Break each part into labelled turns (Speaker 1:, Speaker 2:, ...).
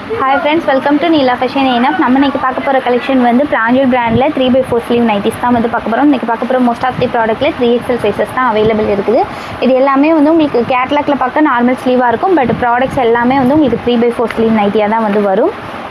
Speaker 1: hi friends welcome to Neela fashion ஏனப் நம்ம இன்னைக்கு பார்க்க போகிற கலெக்ஷன் வந்து பிராண்டட் பிராண்டில் three by four sleeve nighties தான் வந்து பார்க்க போகிறோம் இன்றைக்கி பார்க்க போகிற மோஸ்ட் ஆஃப் தி ப்ராடக்ட்டில் த்ரீ எக்ஸல் சைஸஸ் தான் அவைலபிள் இருக்குது இது எல்லாமே வந்து உங்களுக்கு கேட்லாக்ல பார்க்க நார்மல் ஸ்லீவாக இருக்கும் பட் ப்ராடக்ட்ஸ் எல்லாமே வந்து உங்களுக்கு த்ரீ பை ஃபோர் ஸ்லீவ் நைட்டியாக தான் வந்து வரும்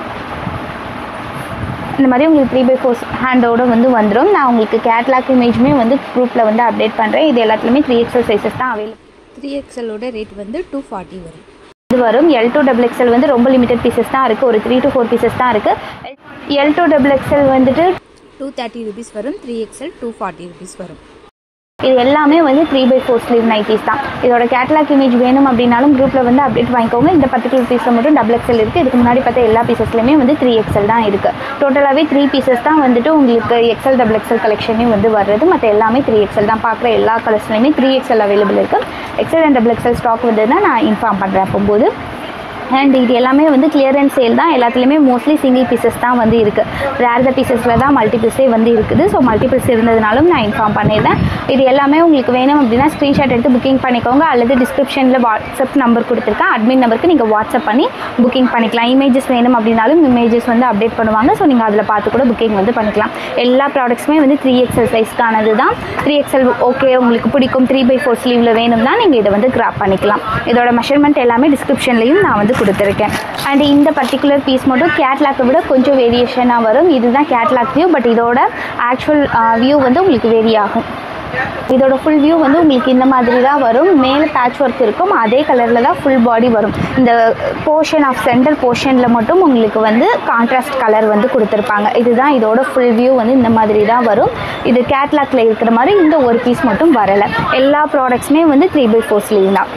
Speaker 1: இந்த மாதிரி உங்களுக்கு த்ரீ பை ஃபோர் ஹேண்டோடு வந்து வந்துடும் நான் உங்களுக்கு கேட்லாக் இமேஜுமே வந்து குரூப்பில் வந்து அப்டேட் பண்ணுறேன் இது எல்லாத்துலேயுமே த்ரீ எக்ஸல் சைஸஸ் தான் அவைலபிள்
Speaker 2: த்ரீ எக்ஸலோட ரேட் வந்து டூ ஃபார்ட்டி வரும்
Speaker 1: இது வரும் எல் டூ டபுள் எக்ஸ்எல் வந்து ரொம்ப லிமிடெட் பீசஸ் தான் இருக்குது ஒரு த்ரீ டு ஃபோர் பீசஸ் தான் இருக்குது எல் டூ டபுள் எக்ஸ்எல் வந்துட்டு
Speaker 2: டூ தேர்ட்டி ருபீஸ் வரும் three XL two forty rupees வரும்
Speaker 1: இது எல்லாமே வந்து three by four sleeve nighties தான் இதோட கேட்லாக் இமேஜ் வேணும் அப்படின்னாலும் குரூப்பில் வந்து அப்டேட் வாங்கிக்கோங்க இந்த பர்டிகுலர் பீஸில் மட்டும் டபுள் எக்ஸ்எல் இருக்குது இதுக்கு முன்னாடி பார்த்த எல்லா பீசஸ்லையுமே வந்து த்ரீ எக்ஸ்எல் தான் இருக்குது டோட்டலாகவே த்ரீ பீசஸ் தான் வந்துட்டு உங்களுக்கு எக்ஸ்எல் டபுள் எக்ஸ்எல் கலெக்ஷனே வந்து வர்றது மற்ற எல்லாமே த்ரீ எக்ஸ்எல் தான் பார்க்குற எல்லா கலர்ஸ்லையுமே த்ரீ எக்ஸ்எல் அவைலபிள் இருக்குது XL and double XL stock வந்ததுன்னா நான் இன்ஃபார்ம் பண்ணுறேன் அப்போது அண்ட் இது எல்லாமே வந்து கிளியரன்ஸ் சேல் தான் எல்லாத்துலேயுமே மோஸ்ட்லி சிங்கிள் பீசஸ் தான் வந்து இருக்குது ரேர் த பீசஸில் தான் மல்டிபிள்ஸே வந்து இருக்குது ஸோ மல்டிபிள்ஸ் இருந்ததுனாலும் நான் இன்ஃபார்ம் பண்ணிடுறேன் இது எல்லாமே உங்களுக்கு வேணும் அப்படின்னா ஸ்க்ரீன்ஷாட் எடுத்து புக்கிங் பண்ணிக்கோங்க அல்லது டிஸ்கிரிப்ஷனில் வாட்ஸ்அப் நம்பர் கொடுத்துருக்கேன் அட்மின் நம்பருக்கு நீங்கள் வாட்ஸ்அப் பண்ணி புக்கிங் பண்ணிக்கலாம் இமேஜஸ் வேணும் அப்படின்னாலும் இமேஜஸ் வந்து அப்டேட் பண்ணுவாங்க ஸோ நீங்கள் அதில் பார்த்து கூட புக்கிங் வந்து பண்ணிக்கலாம் எல்லா ப்ராடக்ட்ஸுமே வந்து த்ரீ எக்ஸல் சைஸ்க்கானது தான் த்ரீ எக்ஸல் ஓகே உங்களுக்கு பிடிக்கும் த்ரீ பை ஃபோர் ஸ்லீவில் வேணும்னா நீங்கள் இதை வந்து கிராப் பண்ணிக்கலாம் இதோட மெஷர்மெண்ட் எல்லாமே டிஸ்கிரிப்ஷன்லையும் நான் வந்து கொடுத்துருக்கேன் அண்ட் இந்த பர்டிகுலர் பீஸ் மட்டும் கேட்லாக்கை விட கொஞ்சம் வேரியேஷனாக வரும் இதுதான் கேட்லாக் வியூ பட் இதோட ஆக்சுவல் வியூ வந்து உங்களுக்கு வேரி ஆகும் இதோட ஃபுல் வியூ வந்து உங்களுக்கு இந்த மாதிரி தான் வரும் மேலே பேட்ச் ஒர்க் இருக்கும் அதே கலரில் தான் ஃபுல் பாடி வரும் இந்த போர்ஷன் ஆஃப் சென்டர் போர்ஷனில் மட்டும் உங்களுக்கு வந்து கான்ட்ராஸ்ட் கலர் வந்து கொடுத்துருப்பாங்க இதுதான் இதோட ஃபுல் வியூ வந்து இந்த மாதிரி தான் வரும் இது கேட்லாக்ல இருக்கிற மாதிரி இந்த ஒரு பீஸ் மட்டும் வரலை எல்லா ப்ராடக்ட்ஸுமே வந்து த்ரீ பை ஃபோர் ஸ்லீவ் தான்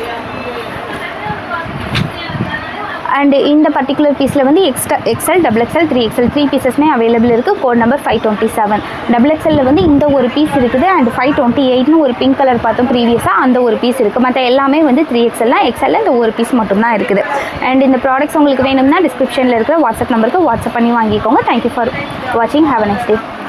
Speaker 1: அண்ட் இந்த பர்டிகுலர் பீஸில் வந்து extra XL double XL three XL three பீசஸ்மே அவைலபிள் இருக்குது code number five twenty seven double எக்ஸ்எல்ல வந்து இந்த ஒரு பீஸ் இருக்குது அண்ட் ஃபைவ் டுவெண்ட்டி எயிட்னு ஒரு பிங்க் கலர் பார்த்தோம் ப்ரீவியஸாக அந்த ஒரு பீஸ் இருக்குது மற்ற எல்லாமே வந்து த்ரீ எக்ஸ்எல்லாம் எக்ஸ்எல்ல இந்த ஒரு பீஸ் மட்டும்தான் இருக்குது அண்ட் இந்த ப்ராடக்ட்ஸ் உங்களுக்கு வேணும்னா டிஸ்கிரிப்ஷனில் இருக்கிற வாட்ஸ்அப் நம்பருக்கு வாட்ஸ்அப் பண்ணி வாங்கிக்கோங்க தேங்க்யூ ஃபார் வாட்சிங் ஹேவ் அ நெக்ஸ்ட் டே